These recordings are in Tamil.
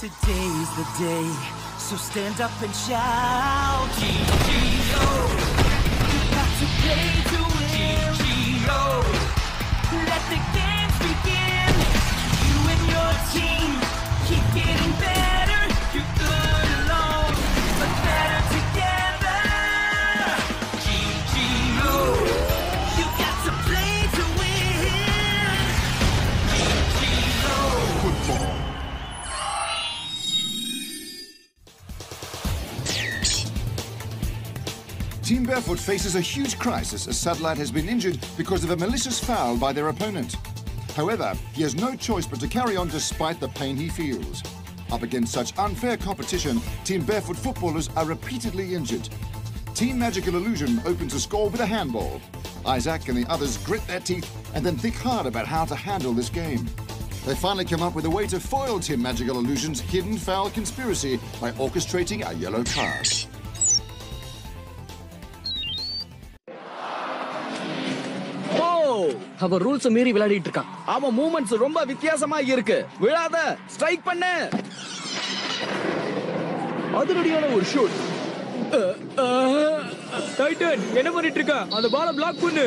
Today's the day, so stand up and shout. GGO, you got to play to win. GGO, let the games begin. You and your team keep getting better. You're good alone, but better together. GGO, you got to play to win. GGO. Team Barefoot faces a huge crisis as Satellite has been injured because of a malicious foul by their opponent. However, he has no choice but to carry on despite the pain he feels. Up against such unfair competition, Team Barefoot footballers are repeatedly injured. Team Magical Illusion opens a score with a handball. Isaac and the others grit their teeth and then think hard about how to handle this game. They finally come up with a way to foil Team Magical Illusion's hidden foul conspiracy by orchestrating a yellow card. ஓ அவன் ரூல்ஸ் மீறி விளையாடிட்டு இருக்கான் அவன் மூவ்மெண்ட்ஸ் ரொம்ப வித்தியாசமா இருக்கு விழாத ஸ்ட்ரைக் பண்ணு அதிரடியான ஒரு ஷூட் டைட்டன் என்ன பண்ணிட்டு இருக்க அந்த பால பிளாக் பண்ணு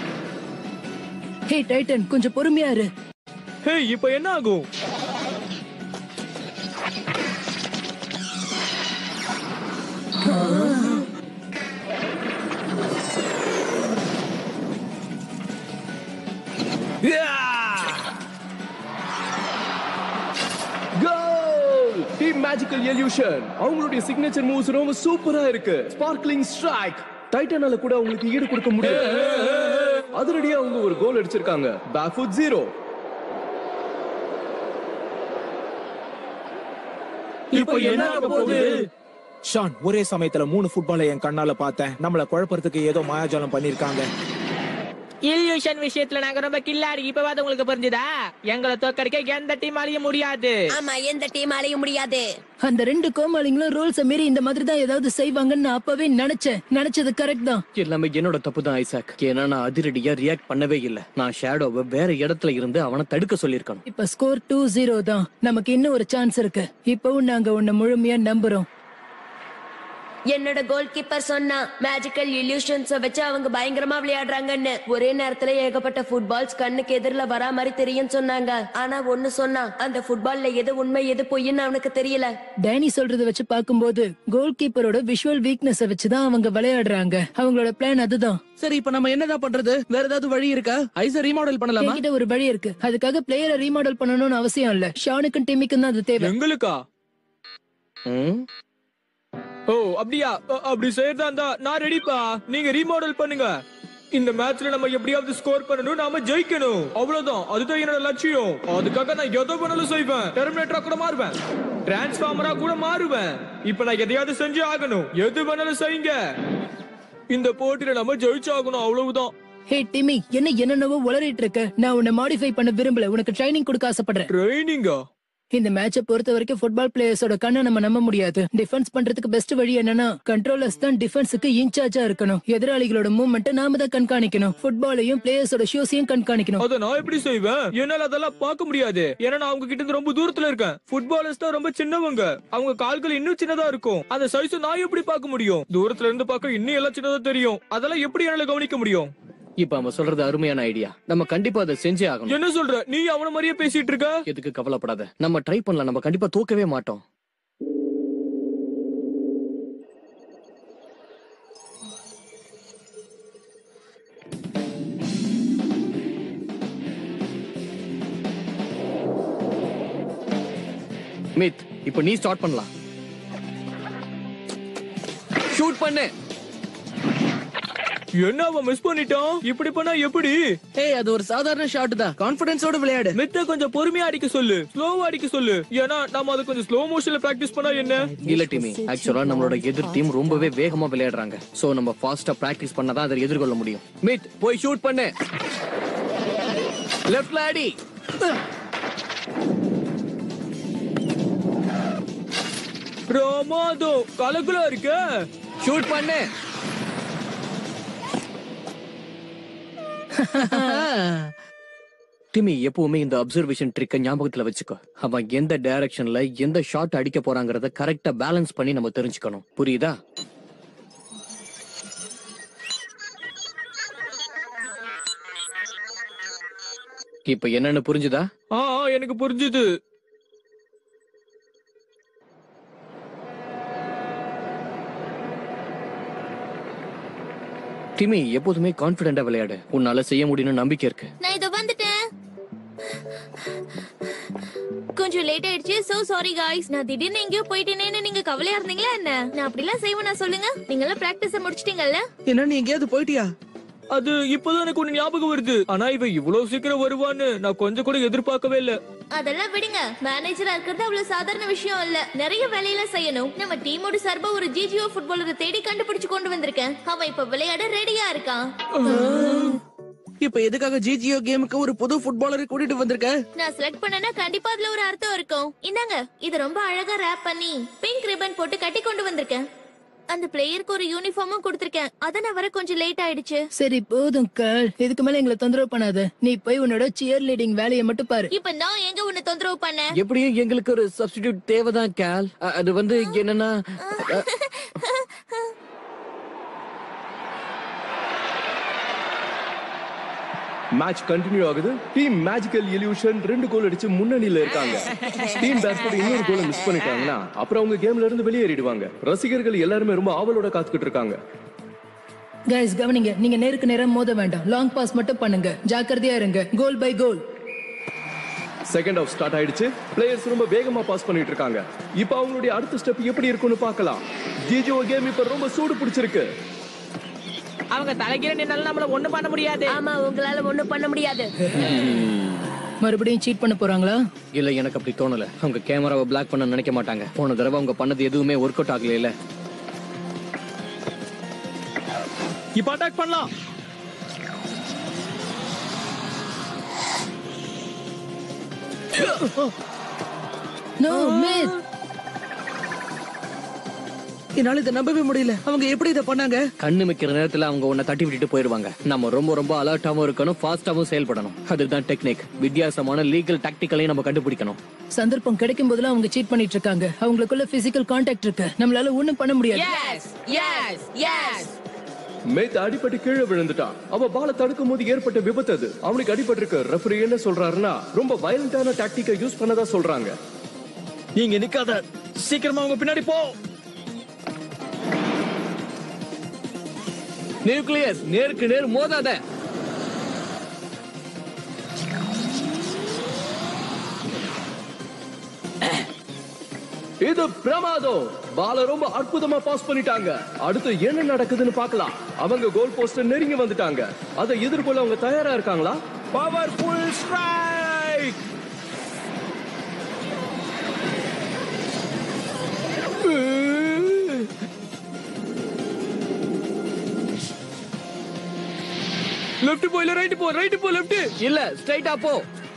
ஹே டைட்டன் கொஞ்சம் பொறுமையா இரு ஹே இப்போ என்ன ஆகும் கோல் டீம் மேஜிக்கல் எல்யூஷன் அவங்களுடைய சிக்னேச்சர் மூவ்ஸ் ரொம்ப சூப்பரா இருக்கு ஸ்பார்க்லிங் ஸ்ட்ரைக் டைட்டனால கூட அவங்களுக்கு ஈடு கொடுக்க முடியும் அதிரடியா அவங்க ஒரு கோல் அடிச்சிருக்காங்க பேக்ஃபுட் ஜீரோ இப்போ என்ன ஆக போகுது ஷான் ஒரே சமயத்துல மூணு ஃபுட்பாலை என் கண்ணால பார்த்தேன் நம்மள குழப்பறதுக்கு ஏதோ மாயாஜாலம் பண்ணிருக்காங்க இல்யூஷன் விஷயத்துல நாங்க ரொம்ப கில்லாடி இப்பவாது உங்களுக்கு புரிஞ்சுதா எங்களை தோக்கடிக்க எந்த டீமாலையும் முடியாது ஆமா எந்த டீம் அலைய முடியாது அந்த ரெண்டு கோமாளிங்களும் ரூல்ஸ் மீறி இந்த மாதிரி தான் ஏதாவது செய்வாங்கன்னு நான் அப்பவே நினைச்சேன் நினைச்சது கரெக்ட் தான் எல்லாமே என்னோட தப்பு தான் ஐசாக் ஏன்னா நான் அதிரடியா ரியாக்ட் பண்ணவே இல்ல நான் ஷேடோவை வேற இடத்துல இருந்து அவனை தடுக்க சொல்லியிருக்கணும் இப்ப ஸ்கோர் டூ ஜீரோ தான் நமக்கு இன்னும் ஒரு சான்ஸ் இருக்கு இப்பவும் நாங்க உன்னை முழுமையா நம்புறோம் என்னோட கோல் கீப்பர் சொன்னா மேஜிக்கல் இல்யூஷன்ஸ வச்சு அவங்க பயங்கரமா விளையாடுறாங்கன்னு ஒரே நேரத்துல ஏகப்பட்ட ஃபுட்பால்ஸ் கண்ணுக்கு எதிரில வரா மாதிரி தெரியும் சொன்னாங்க ஆனா ஒண்ணு சொன்னா அந்த ஃபுட்பால்ல எது உண்மை எது பொய்ன்னு அவனுக்கு தெரியல டேனி சொல்றத வச்சு பாக்கும்போது கோல் கீப்பரோட விஷுவல் வீக்னஸ் வச்சுதான் அவங்க விளையாடுறாங்க அவங்களோட பிளான் அதுதான் சரி இப்ப நம்ம என்னதான் பண்றது வேற ஏதாவது வழி இருக்கா ஐச ரீமாடல் பண்ணலாமா என்கிட்ட ஒரு வழி இருக்கு அதுக்காக பிளேயரை ரீமாடல் பண்ணணும்னு அவசியம் இல்ல ஷானுக்கும் டிமிக்கும் தான் அது தேவை எங்களுக்கா ம்? ஓ அப்படியா அ, அப்படி செய்யறதா இருந்தா நான் ரெடிப்பா நீங்க ரீமாடல் பண்ணுங்க இந்த மேட்ச்ல நம்ம எப்படியாவது ஸ்கோர் பண்ணணும் நாம ஜெயிக்கணும் அவ்வளவுதான் அதுதான் என்னோட லட்சியம் அதுக்காக நான் எதை வேணாலும் செய்வேன் டெர்மினேட்டரா கூட மாறுவேன் டிரான்ஸ்ஃபார்மரா கூட மாறுவேன் இப்ப நான் எதையாவது செஞ்சு ஆகணும் எது வேணாலும் செய்யுங்க இந்த போட்டியில நம்ம ஜெயிச்சாகணும் அவ்வளவுதான் ஹே டிமி என்ன என்னென்னவோ உளறிட்டு இருக்க நான் உன்னை மாடிஃபை பண்ண விரும்பல உனக்கு ட்ரைனிங் கொடுக்க ஆசைப்படுறேன் ட்ரைனிங்கா இந்த மேட்சை பொறுத்த வரைக்கும் ஃபுட்பால் பிளேயர்ஸோட கண்ணை நம்ம நம்ப முடியாது டிஃபென்ஸ் பண்றதுக்கு பெஸ்ட் வழி என்னன்னா கண்ட்ரோலர்ஸ் தான் டிஃபென்ஸுக்கு இன்சார்ஜா இருக்கணும் எதிராளிகளோட மூவ்மெண்ட் நாம தான் கண்காணிக்கணும் ஃபுட்பாலையும் பிளேயர்ஸோட ஷூஸையும் கண்காணிக்கணும் அத நான் எப்படி செய்வேன் என்னால அதெல்லாம் பார்க்க முடியாது ஏன்னா நான் அவங்க கிட்ட இருந்து ரொம்ப தூரத்துல இருக்கேன் ஃபுட்பாலர்ஸ் தான் ரொம்ப சின்னவங்க அவங்க கால்கள் இன்னும் சின்னதா இருக்கும் அந்த சைஸ் நான் எப்படி பார்க்க முடியும் தூரத்துல இருந்து பார்க்க இன்னும் எல்லாம் சின்னதா தெரியும் அதெல்லாம் எப்படி என்னால கவனிக்க முடியும் இப்ப அவன் சொல்றது அருமையான ஐடியா நம்ம கண்டிப்பா அதை செஞ்சே ஆகணும் என்ன சொல்ற நீ அவன மாதிரியே பேசிட்டு இருக்க எதுக்கு கவலைப்படாத நம்ம ட்ரை பண்ணலாம் நம்ம கண்டிப்பா தோக்கவே மாட்டோம் மித் இப்ப நீ ஸ்டார்ட் பண்ணலாம் ஷூட் பண்ணு என்ன அவன் மிஸ் பண்ணிட்டான் இப்படி பண்ணா எப்படி ஏய் அது ஒரு சாதாரண ஷாட் தான் கான்பிடன்ஸோட விளையாடு மெத்த கொஞ்சம் பொறுமையா அடிக்க சொல்லு ஸ்லோவா அடிக்க சொல்லு ஏன்னா நம்ம அது கொஞ்சம் ஸ்லோ மோஷன்ல பிராக்டிஸ் பண்ணா என்ன இல்ல டீமி ஆக்சுவலா நம்மளோட எதிர் டீம் ரொம்பவே வேகமா விளையாடுறாங்க சோ நம்ம ஃபாஸ்டா பிராக்டிஸ் பண்ணாதான் அதை எதிர்கொள்ள முடியும் மித் போய் ஷூட் பண்ணு லெஃப்ட்ல அடி பிரமாதம் கலக்குலா இருக்க ஷூட் பண்ணு டிமி எப்பவுமே இந்த அப்சர்வேஷன் ட்ரிக்க ஞாபகத்துல வச்சுக்கோ அவன் எந்த டைரக்ஷன்ல எந்த ஷாட் அடிக்க போறாங்கறத கரெக்டா பேலன்ஸ் பண்ணி நம்ம தெரிஞ்சுக்கணும் புரியுதா இப்ப என்னன்னு புரிஞ்சுதா ஆ ஆ, எனக்கு புரிஞ்சுது டிமி எப்போதுமே கான்பிடண்டா விளையாடு உன்னால செய்ய முடியும்னு நம்பிக்கை இருக்கு நான் இதோ வந்துட்டேன் கொஞ்சம் லேட் ஆயிடுச்சு சோ சாரி காய்ஸ் நான் திடீர்னு எங்கேயோ போயிட்டேனேன்னு நீங்க கவலையா இருந்தீங்களா என்ன நான் அப்படிலாம் செய்வேன் சொல்லுங்க நீங்க எல்லாம் பிராக்டிஸ் முடிச்சிட்டீங்கல்ல என்ன நீ எங்கேயாவது போயிட்டியா அது இப்பதான் எனக்கு ஒண்ணு ஞாபகம் வருது ஆனா இவ இவ்வளவு சீக்கிரம் வருவான்னு நான் கொஞ்சம் கூட எதிர்பார்க்கவே இல்ல அதெல்லாம் விடுங்க மேனேஜரா இருக்கிறது அவ்வளவு சாதாரண விஷயம் இல்ல நிறைய வேலையெல்லாம் செய்யணும் நம்ம டீமோட சார்பா ஒரு ஜிஜிஓ ஃபுட்பாலரை தேடி கண்டுபிடிச்சு கொண்டு வந்திருக்கேன் அவன் இப்ப விளையாட ரெடியா இருக்கான் இப்ப எதுக்காக ஜிஜிஓ கேமுக்கு ஒரு புது ஃபுட்பாலரை கூட்டிட்டு வந்திருக்க நான் செலக்ட் பண்ணனா கண்டிப்பா அதுல ஒரு அர்த்தம் இருக்கும் இந்தாங்க இது ரொம்ப அழகா ரேப் பண்ணி பிங்க் ரிப்பன் போட்டு கட்டி கொண்டு வந்திருக்கேன் அந்த பிளேயருக்கு ஒரு யூனிஃபார்மும் கொடுத்திருக்கேன் அத நான் வர கொஞ்சம் லேட் ஆயிடுச்சு சரி போதும் கால் இதுக்கு மேல எங்களை தொந்தரவு பண்ணாத நீ போய் உன்னோட சியர் லீடிங் வேலையை மட்டும் பாரு இப்ப நான் எங்க உன்னை தொந்தரவு பண்ணேன் எப்படியும் எங்களுக்கு ஒரு சப்ஸ்டிடியூட் தேவைதான் கேல் அ- அது வந்து என்னன்னா அ, மேட்ச் கண்டினியூ ஆகுது டீம் மேஜிக்கல் இல்யூஷன் ரெண்டு கோல் அடிச்சு முன்னணியில இருக்காங்க டீம் பேட்ஸ்மேன் இன்னொரு கோலை மிஸ் பண்ணிட்டாங்கன்னா அப்புறம் அவங்க கேம்ல இருந்து வெளியேறிடுவாங்க ரசிகர்கள் எல்லாருமே ரொம்ப ஆவலோட காத்துக்கிட்டு இருக்காங்க கைஸ் கவனிங்க நீங்க நேருக்கு நேரம் மோத வேண்டாம் லாங் பாஸ் மட்டும் பண்ணுங்க ஜாக்கிரதையா இருங்க goal by goal second half start ஆயிடுச்சு பிளேயர்ஸ் ரொம்ப வேகமா பாஸ் பண்ணிட்டு இருக்காங்க இப்போ அவங்களுடைய அடுத்த ஸ்டெப் எப்படி இருக்கும்னு பார்க்கலாம் ஜிஜோ கேம் இப்ப ரொம்ப சூடு பிடிச்சிருக்கு அவங்க தலைகீழ நின்னாலும் நம்மள ஒண்ணு பண்ண முடியாது ஆமா உங்களால ஒண்ணும் பண்ண முடியாது மறுபடியும் சீட் பண்ண போறாங்களா இல்ல எனக்கு அப்படி தோணல அவங்க கேமராவை பிளாக் பண்ண நினைக்க மாட்டாங்க போன தடவை அவங்க பண்ணது எதுவுமே ஒர்க் அவுட் ஆகல இப்ப அட்டாக் பண்ணலாம் நோ மித் என்னால இதை நம்பவே முடியல அவங்க எப்படி இதை பண்ணாங்க கண்ணு வைக்கிற நேரத்துல அவங்க உன்னை தட்டி விட்டுட்டு போயிருவாங்க நம்ம ரொம்ப ரொம்ப அலர்ட்டாவும் இருக்கணும் ஃபாஸ்டாவும் செயல்படணும் அதுதான் டெக்னிக் வித்தியாசமான லீகல் டாக்டிக்கலையும் நம்ம கண்டுபிடிக்கணும் சந்தர்ப்பம் கிடைக்கும் போதெல்லாம் அவங்க சீட் பண்ணிட்டு இருக்காங்க அவங்களுக்குள்ள பிசிக்கல் கான்டாக்ட் இருக்கு நம்மளால ஒண்ணும் பண்ண முடியாது எஸ் எஸ் எஸ் மேத் அடிபட்டு கீழே விழுந்துட்டான் அவ பால தடுக்கும் போது ஏற்பட்ட விபத்து அது அவனுக்கு அடிபட்டிருக்கு ரெஃபரி என்ன சொல்றாருன்னா ரொம்ப வயலண்டான டாக்டிக்கை யூஸ் பண்ணதா சொல்றாங்க நீங்க நிக்காத சீக்கிரமா அவங்க பின்னாடி போ நியூக்ளியஸ் நேருக்கு நேர் மோதாத இது பிரமாதம் பால ரொம்ப அற்புதமா பாஸ் பண்ணிட்டாங்க அடுத்து என்ன நடக்குதுன்னு பார்க்கலாம் அவங்க கோல் போஸ்ட் நெருங்கி வந்துட்டாங்க அதை எதிர்கொள்ள அவங்க தயாரா இருக்காங்களா பவர்ஃபுல் ஸ்ட்ரைக் லெஃப்ட் போ இல்ல ரைட் போ ரைட் போ லெஃப்ட் இல்ல ஸ்ட்ரைட்டா போ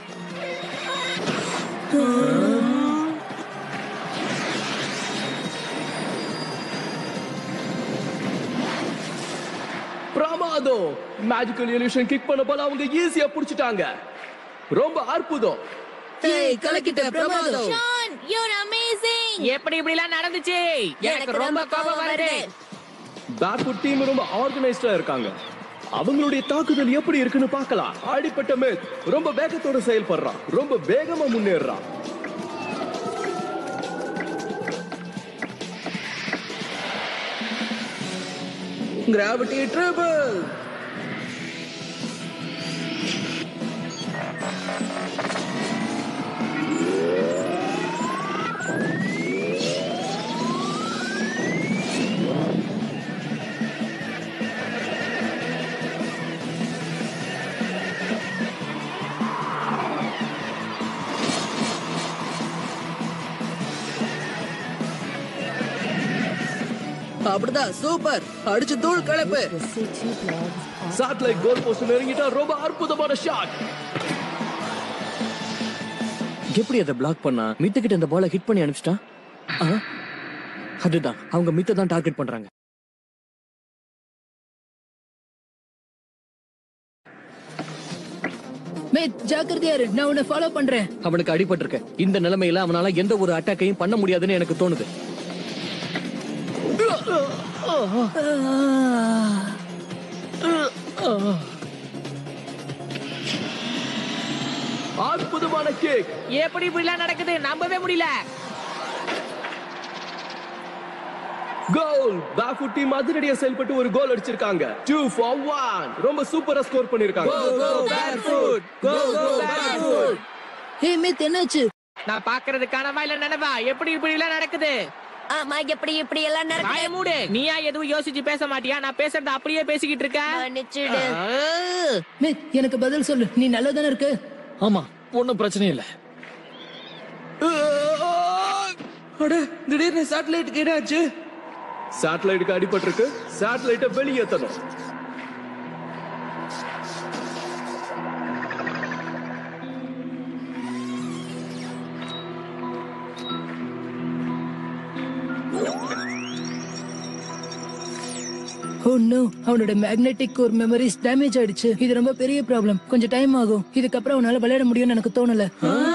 பிரமாதம் மேஜிக்கல் எலியூஷன் கிக் பண்ண போல அவங்க ஈஸியா புடிச்சிட்டாங்க ரொம்ப அற்புதம் கலக்கிட்ட பிரமாதம் ஷான் யூர் அமேசிங் எப்படி இப்படி எல்லாம் நடந்துச்சு எனக்கு ரொம்ப கோபம் வருது பேக்வுட் டீம் ரொம்ப ஆர்கனைஸ்டா இருக்காங்க அவங்களுடைய தாக்குதல் எப்படி இருக்குன்னு பார்க்கலாம் அடிப்பட்ட மேத் ரொம்ப வேகத்தோட செயல்படுறான் ரொம்ப வேகமா முன்னேறான் கிராவிட்டி ட்ரிபிள் அப்படிதான் சூப்பர் அடிச்சு தூள் கலப்பு சாட்டலைட் கோல் போஸ்ட் நெருங்கிட்டா ரொம்ப அற்புதமான ஷாட் எப்படி அதை பிளாக் பண்ணா மித்த கிட்ட இந்த பாலை ஹிட் பண்ணி அனுப்பிச்சிட்டான் ஆ? அதுதான் அவங்க மித்த தான் டார்கெட் பண்றாங்க மேத் ஜாக்கிரதையா இரு நான் உன்னை ஃபாலோ பண்றேன் அவனுக்கு அடிபட்டிருக்க இந்த நிலைமையில அவனால எந்த ஒரு அட்டாக்கையும் பண்ண முடியாதுன்னு எனக்கு தோணுது அற்புதமான கேக் எப்படி இப்படிலாம் நடக்குது நம்பவே முடியல கோல் பேக்ஃபுட் டீம் அதிரடியா செயல்பட்டு ஒரு கோல் அடிச்சிருக்காங்க 2 ஃபார் 1 ரொம்ப சூப்பரா ஸ்கோர் பண்ணிருக்காங்க ஹே மேத் என்னாச்சு நான் பாக்குறது கனவா இல்ல நினைவா எப்படி இப்படி எல்லாம் நடக்குது ஆமா எப்படி இப்படி எல்லாம் வாய நடக்குது மூடு நீயா எதுவும் யோசிச்சு பேச மாட்டியா நான் பேசுறத அப்படியே பேசிக்கிட்டு இருக்க மன்னிச்சிடு ஆ. மேத் எனக்கு பதில் சொல்லு நீ நல்லதானே இருக்க ஆமா ஒன்னும் பிரச்சனை இல்ல அட திடீர்னு சேட்டலைட்டுக்கு என்னாச்சு சேட்டலைட்டுக்கு அடிபட்டிருக்கு சேட்டலைட்டை வெளியேத்தணும் ஓ நோ அவனோட மேக்னெட்டிக் கோர் மெமரிஸ் டேமேஜ் ஆயிடுச்சு இது ரொம்ப பெரிய ப்ராப்ளம் கொஞ்சம் டைம் ஆகும் இதுக்கப்புறம் அவனால விளையாட முடியும்னு எனக்கு தோணல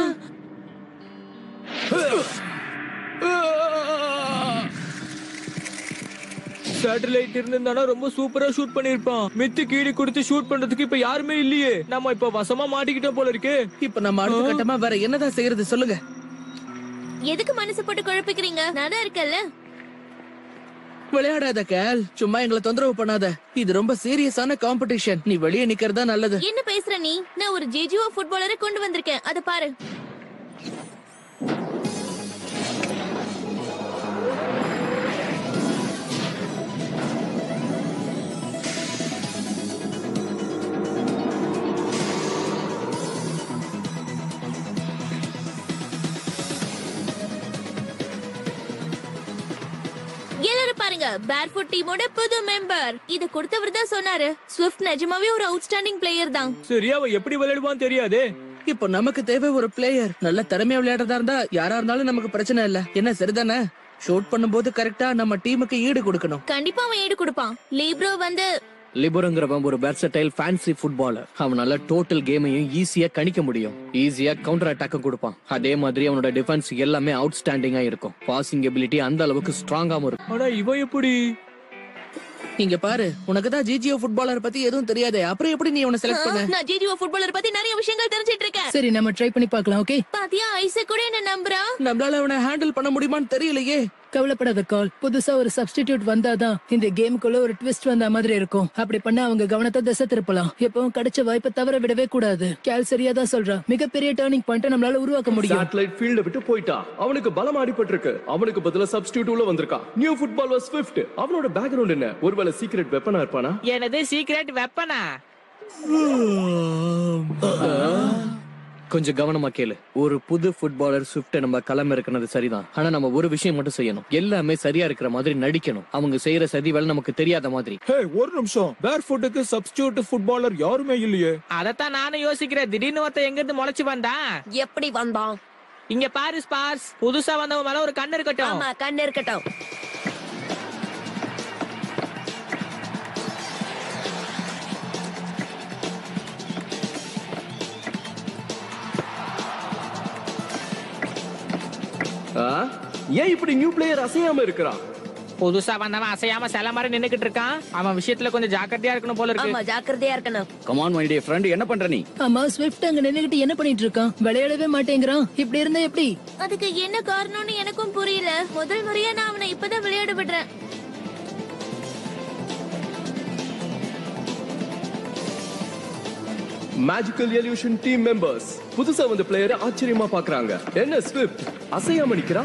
சேட்டலைட் இருந்திருந்தானா ரொம்ப சூப்பரா ஷூட் பண்ணிருப்பான் மித்து கீழே கொடுத்து ஷூட் பண்றதுக்கு இப்ப யாருமே இல்லையே நம்ம இப்ப வசமா மாட்டிக்கிட்டோம் போல இருக்கு இப்ப நம்ம அடுத்த கட்டமா வேற என்னதான் செய்யறது சொல்லுங்க எதுக்கு மனசு போட்டு குழப்பிக்கிறீங்க நான் தான் இருக்கேன்ல விளையாடாத கேல் சும்மா எங்களை தொந்தரவு பண்ணாத இது ரொம்ப சீரியஸான காம்படிஷன் நீ வெளியே நிக்கிறதா நல்லது என்ன பேசுற நீ நான் ஒரு ஜேஜுவோ ஃபுட்பாலரை கொண்டு வந்திருக்கேன் அத பாரு எல்லாரும் பாருங்க பேர்ஃபுட் டீமோட புது மெம்பர் இத கொடுத்தவர் தான் சொன்னாரு ஸ்விஃப்ட் நிஜமாவே ஒரு அவுட்ஸ்டாண்டிங் பிளேயர் தான் சரி அவன் எப்படி விளையாடுவான்னு தெரியாதே இப்போ நமக்கு தேவை ஒரு பிளேயர் நல்ல திறமையா விளையாடுறதா இருந்தா யாரா இருந்தாலும் நமக்கு பிரச்சனை இல்ல என்ன சரிதானே ஷூட் பண்ணும்போது கரெக்டா நம்ம டீமுக்கு ஈடு கொடுக்கணும் கண்டிப்பா அவன் ஈடு கொடுப்பான் லீப்ரோ வந்து லிபருங்கிறவன் ஒரு வெர்சடைல் ஃபேன்சி ஃபுட்பாலர் அவனால டோட்டல் கேமையும் ஈஸியா கணிக்க முடியும் ஈஸியா கவுண்டர் அட்டாக்கும் கொடுப்பான் அதே மாதிரி அவனோட டிஃபென்ஸ் எல்லாமே அவுட்ஸ்டாண்டிங்கா இருக்கும் பாசிங் எபிலிட்டி அந்த அளவுக்கு ஸ்ட்ராங்காவும் இருக்கும் ஆனா இவன் எப்படி இங்க பாரு உனக்கு தான் ஜிஜிஓ ஃபுட்பாலர் பத்தி எதுவும் தெரியாதே அப்புறம் எப்படி நீ உன்னை செலக்ட் பண்ண நான் ஜிஜிஓ ஃபுட்பாலர் பத்தி நிறைய விஷயங்கள் தெரிஞ்சிட்டு இருக்கேன் சரி நம்ம ட்ரை பண்ணி பார்க்கலாம் ஓகே பாத்தியா ஐசக் கூட என்ன நம்புறா நம்மளால அவனை ஹேண்டில் பண்ண முடியுமான்னு தெரியலையே கவலைப்படாத கால் புதுசா ஒரு சப்ஸ்டிடியூட் வந்தாதான் இந்த கேமுக்குள்ள ஒரு ட்விஸ்ட் வந்த மாதிரி இருக்கும் அப்படி பண்ண அவங்க கவனத்தை திசை திருப்பலாம் எப்பவும் கிடைச்ச வாய்ப்பை தவற விடவே கூடாது கேல் சரியா தான் சொல்றா மிகப்பெரிய டேர்னிங் பாயிண்ட் நம்மளால உருவாக்க முடியும் சேட்டலைட் ஃபீல்ட விட்டு போயிட்டான் அவனுக்கு பலம் அடிபட்டிருக்கு அவனுக்கு பதிலா சப்ஸ்டியூட் உள்ள வந்திருக்கான் நியூ ஃபுட்பால் வாஸ் ஸ்விஃப்ட் அவனோட பேக்ரவுண்ட் என்ன ஒருவேளை சீக்ரெட் வெப்பனா இருப்பானா எனது சீக்ரெட் வெப்பனா கொஞ்சம் கவனமா கேளு ஒரு புது ஃபுட்பாலர் ஸ்விஃப்ட் நம்ம களம் இருக்கிறது சரிதான் ஆனா நம்ம ஒரு விஷயம் மட்டும் செய்யணும் எல்லாமே சரியா இருக்கிற மாதிரி நடிக்கணும் அவங்க செய்யற சதி வேலை நமக்கு தெரியாத மாதிரி ஹே ஒரு நிமிஷம் பேர் ஃபுட்டுக்கு சப்ஸ்டியூட் ஃபுட்பாலர் யாருமே இல்லையே அதத்தான் நானும் யோசிக்கிறேன் திடீர்னு ஒருத்தன் எங்க இருந்து முளைச்சு வந்தான் எப்படி வந்தான் இங்க பாரு ஸ்பார்ஸ் புதுசா வந்தவன் மேல ஒரு கண்ணு இருக்கட்டும் ஆமா கண்ணு இருக்கட்டும் ஆ? ஏன் இப்படி நியூ பிளேயர் அசையாம இருக்கிறான் புதுசா வந்தவன் அசையாம சில மாதிரி நின்னுகிட்டு இருக்கான் அவன் விஷயத்துல கொஞ்சம் ஜாக்கிரதையா இருக்கணும் போல இருக்கு ஆமா ஜாக்கிரதையா இருக்கணும் கமான் மை டியர் ஃப்ரெண்ட் என்ன பண்ற நீ ஆமா ஸ்விஃப்ட் அங்க நின்னுகிட்டு என்ன பண்ணிட்டு இருக்கான் விளையாடவே மாட்டேங்கிறான் இப்படி இருந்தா எப்படி அதுக்கு என்ன காரணம்னு எனக்கும் புரியல முதல் முறையா நான் அவனை இப்பதான் விளையாட விடுறேன் மேஜிக்கல் எல்யூஷன் டீம் மெம்பர்ஸ் புதுசா வந்த பிளேயரை ஆச்சரியமா பாக்குறாங்க என்ன ஸ்விஃப்ட் அசையாம நிக்கிறான்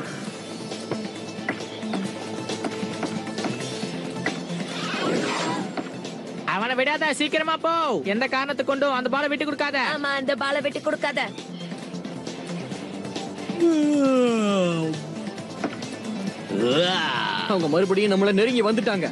அவனை விடாத சீக்கிரமா போ எந்த காரணத்தை கொண்டும் அந்த பாலை விட்டு கொடுக்காத ஆமா அந்த பாலை விட்டு கொடுக்காத அவங்க மறுபடியும் நம்மள நெருங்கி வந்துட்டாங்க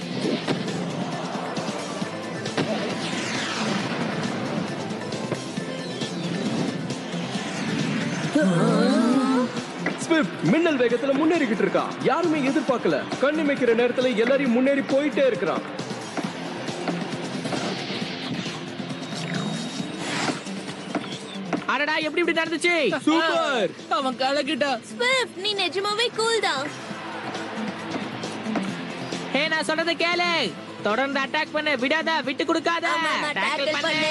ஸ்விஃப்ட் மின்னல் வேகத்துல முன்னேறிக்கிட்டு இருக்கான் யாருமே எதிர்பார்க்கல கண்ணிமைக்கிற நேரத்துல எல்லாரையும் முன்னேறி போயிட்டே இருக்கிறான் அடடா எப்படி இப்படி நடந்துச்சு சூப்பர் அவன் கலக்கிட்டா ஸ்விஃப்ட் நீ நிஜமாவே கூல் தான் ஹே நான் சொல்றத கேளு தொடர்ந்து அட்டாக் பண்ணு விடாத விட்டு கொடுக்காத Tackle பண்ணு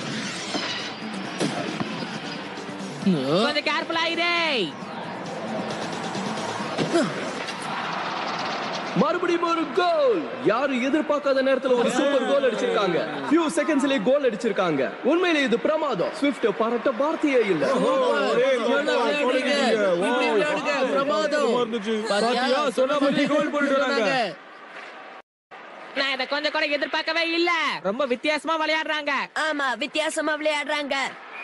கொஞ்சம் கேர்ஃபுல் ஆயிரே மறுபடியும் ஒரு கோல் யாரும் எதிர்பார்க்காத நேரத்துல ஒரு சூப்பர் கோல் அடிச்சிருக்காங்க ஃபியூ செகண்ட்ஸ்லயே கோல் அடிச்சிருக்காங்க உண்மையிலே இது பிரமாதம் ஸ்விஃப்ட் பாராட்ட வார்த்தையே இல்ல நல்லா விளையாடுறீங்க. இப்படி விளையாடுங்க. பிரமாதம். பாத்தியா சொன்ன மாதிரி கோல் போட்டு வராங்க நான் இதை கொஞ்சம் கூட எதிர்பார்க்கவே இல்ல ரொம்ப வித்தியாசமா விளையாடுறாங்க ஆமா வித்தியாசமா விளையாடுறாங்க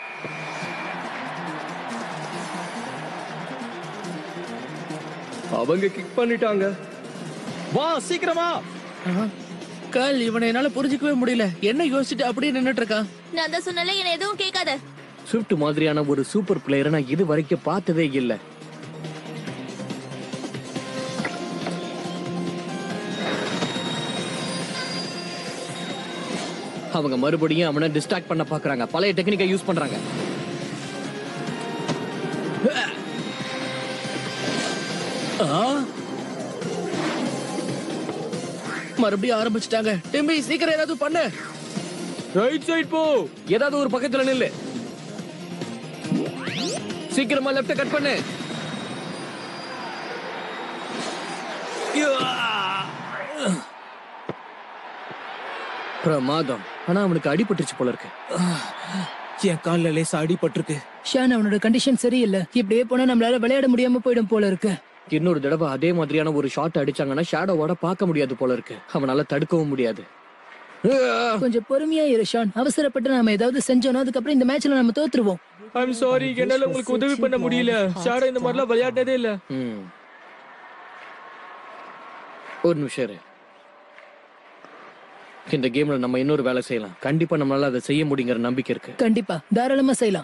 அவங்க கிக் பண்ணிட்டாங்க வா சீக்கிரமா கல் இவனை என்னால புரிஞ்சுக்கவே முடியல என்ன யோசிச்சுட்டு அப்படியே நின்னுட்டு இருக்கான் நான் தான் சொன்னல என்ன எதுவும் கேட்காத ஸ்விஃப்ட் மாதிரியான ஒரு சூப்பர் பிளேயரை நான் இது வரைக்கும் பார்த்ததே இல்ல அவங்க மறுபடியும் அவனை டிஸ்ட்ராக்ட் பண்ண பாக்குறாங்க பழைய டெக்னிக்கை யூஸ் பண்றாங்க மறுபடியும் ஆரம்பிச்சிட்டாங்க டிம்பி சீக்கிரம் ஏதாவது பண்ணு ரைட் சைடு போ ஏதாவது ஒரு பக்கத்துல நில்லு சீக்கிரமா லெஃப்ட் கட் பண்ணு பிரமாதம் ஆனா அவனுக்கு அடிபட்டுருச்சு போல இருக்கு என் கால்ல லேசா அடிபட்டிருக்கு ஷான் அவனோட கண்டிஷன் சரியில்லை இப்படியே போனா நம்மளால விளையாட முடியாம போயிடும் போல இருக்கு இன்னொரு தடவை அதே மாதிரியான ஒரு ஷாட் அடிச்சாங்கன்னா ஷேடோவோட பார்க்க முடியாது போல இருக்கு அவனால தடுக்கவும் முடியாது கொஞ்சம் பொறுமையா இரு ஷான் அவசரப்பட்டு நாம ஏதாவது செஞ்சோம்னா அதுக்கப்புறம் இந்த மேட்ச்ல நம்ம தோத்துருவோம் ஐம் சாரி என்னால உங்களுக்கு உதவி பண்ண முடியல ஷாடோ இந்த மாதிரிலாம் விளையாடினதே இல்ல ம். ஒரு நிமிஷம் இரு. இந்த கேம்ல நம்ம இன்னொரு வேலை செய்யலாம் கண்டிப்பா நம்மளால அதை செய்ய முடியுங்கிற நம்பிக்கை இருக்கு கண்டிப்பா தாராளமா செய்யலாம்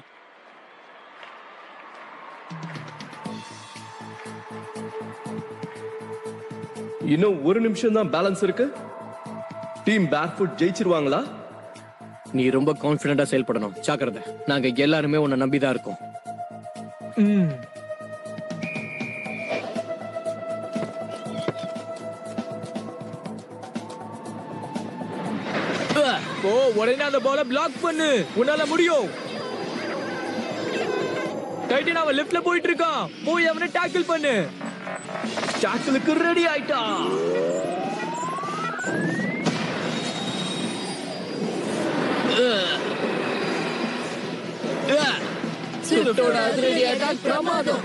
இன்னும் ஒரு நிமிஷம் தான் பேலன்ஸ் இருக்கு டீம் பேக்ஃபுட் ஜெயிச்சிருவாங்களா நீ ரொம்ப கான்பிடண்டா செயல்படணும் ஜாக்கிரதை நாங்க எல்லாருமே உன்னை நம்பிதான் இருக்கோம் ம் ஓ உடனே அந்த பால பிளாக் பண்ணு உன்னால முடியும் டைட்டன் அவன் லெஃப்ட்ல போயிட்டு இருக்கான் போய் அவனை டாக்கிள் பண்ணு டாக்கிளுக்கு ரெடி ஆயிட்டா ஸ்விஃப்டோட அதிரடி அட்டாக் பிரமாதம்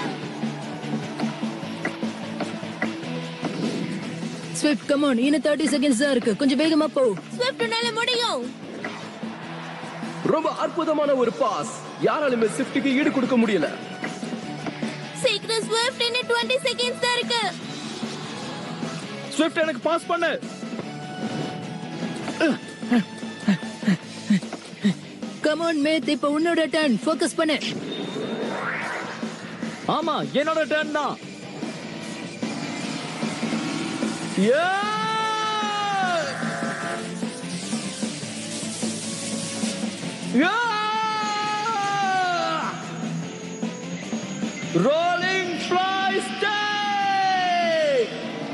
ஸ்விஃப்ட் கமான் இன்னும் தேர்ட்டி செகண்ட்ஸ் தான் இருக்கு கொஞ்சம் வேகமா போ ஸ்விஃப்ட் உன்னால முடியும் ரொம்ப அற்புதமான ஒரு பாஸ் யாராலுமே ஸ்விஃப்ட்டுக்கு ஈடு கொடுக்க முடியல சீக்கிரம் ஸ்விஃப்ட் இன்னும் 20 செகண்ட்ஸ் தான் இருக்கு ஸ்விஃப்ட் எனக்கு பாஸ் பண்ணு கமான் மேத் இப்ப உன்னோட டர்ன் ஃபோக்கஸ் பண்ணு ஆமா என்னோட டர்ன் தான் rolling fly stack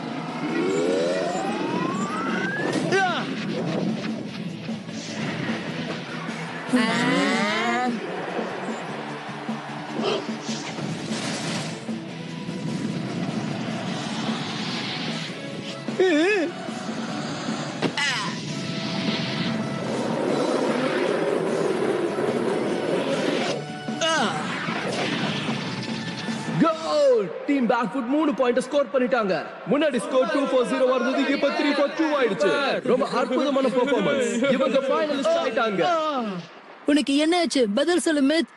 goal team backfoot மூணு பாயிண்ட் ஸ்கோர் பண்ணிட்டாங்க முன்னாடி ஸ்கோர் டூ ஃபோர் ஜீரோ இருந்தது இப்ப த்ரீ ஃபோர் டூ ஆயிடுச்சு ரொம்ப அற்புதமான பெர்ஃபார்மன்ஸ் இவங்க ஃபைனலிஸ்ட் ஆயிட்டாங்க உனக்கு என்ன ஆச்சு பதில் சொல்லு மேத்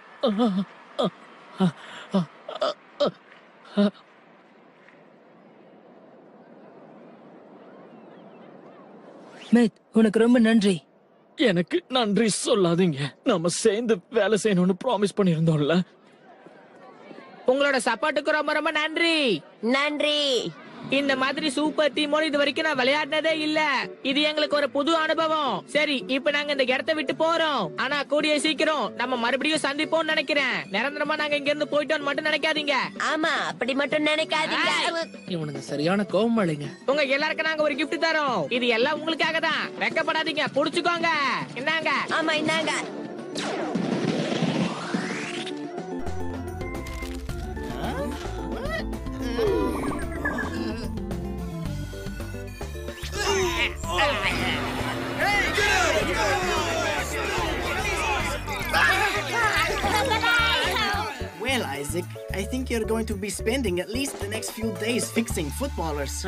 மேத் உனக்கு ரொம்ப நன்றி எனக்கு நன்றி சொல்லாதீங்க நாம சேர்ந்து வேலை செய்யணும்னு ப்ராமிஸ் பண்ணியிருந்தோம்ல உங்களோட சப்போர்ட்டுக்கு ரொம்ப ரொம்ப நன்றி நன்றி இந்த மாதிரி சூப்பர் டீமோட இது வரைக்கும் நான் விளையாடினதே இல்ல இது எங்களுக்கு ஒரு புது அனுபவம் சரி இப்ப நாங்க இந்த இடத்தை விட்டு போறோம் ஆனா கூடிய சீக்கிரம் நம்ம மறுபடியும் சந்திப்போம் நினைக்கிறேன் நிரந்தரமா நாங்க இங்க இருந்து போயிட்டோம்னு மட்டும் நினைக்காதீங்க ஆமா அப்படி மட்டும் நினைக்காதீங்க இவனுங்க சரியான கோவமாளிங்க உங்க எல்லாருக்கும் நாங்க ஒரு gift தரோம் இது எல்லாம் உங்களுக்காக தான் வெக்கப்படாதீங்க புடிச்சுக்கோங்க என்னங்க ஆமா இந்தாங்க Well, Isaac, I think you're going to be spending at least the next few days fixing footballers.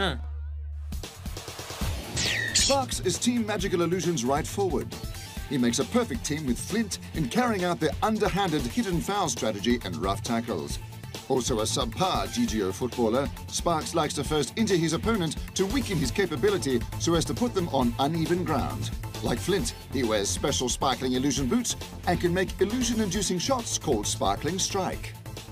Sparks is Team Magical Illusion's right forward. He makes a perfect team with Flint in carrying out their underhanded hidden foul strategy and rough tackles. Also a subpar GGO footballer, Sparks likes to first injure his opponent to weaken his capability so as to put them on uneven ground. Like Flint, he wears special sparkling illusion boots and can make illusion-inducing shots called Sparkling Strike.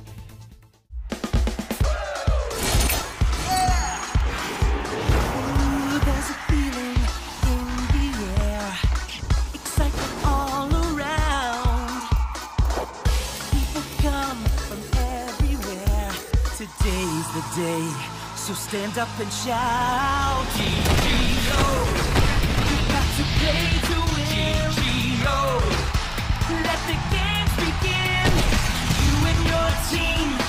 Ooh, there's a feeling in the air. Excitement all around. People come from everywhere. Today's the day, so stand up and shout. GGO. You got to play to win. GGO. Let the games begin. You and your team